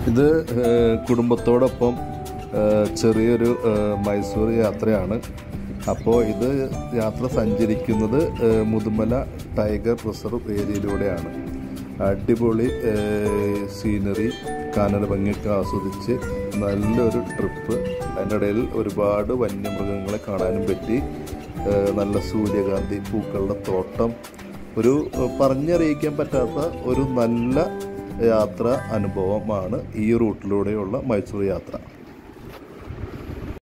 ഇത് ഏഹ്, കുടുംബത്തോടൊപ്പം ഏഹ്, ചെറിയൊരു ഏഹ്, മൈസൂർ യാത്രയാണ് അപ്പോൾ ഇത് യാത്ര സഞ്ചരിക്കുന്നത് ഏഹ്, മുതുമല ടൈഗർ റിസർവ് ഏരിയയിലൂടെയാണ് അടിപൊളി ഏഹ്, സീനറി കാനന ഭംഗിയൊക്കെ ആസ്വദിച്ച് നല്ലൊരു ട്രിപ്പ് അതിൻ്റെ ഇടയിൽ ഒരുപാട് വന്യമൃഗങ്ങളെ കാണാനും പറ്റി ഏഹ്, നല്ല സൂര്യകാന്തി പൂക്കളുടെ തോട്ടം ഒരു ഏഹ്, പറഞ്ഞറിയിക്കാൻ പറ്റാത്ത ഒരു നല്ല യാത്ര അനുഭവമാണ് ഈ റൂട്ടിലൂടെയുള്ള മൈസൂർ യാത്ര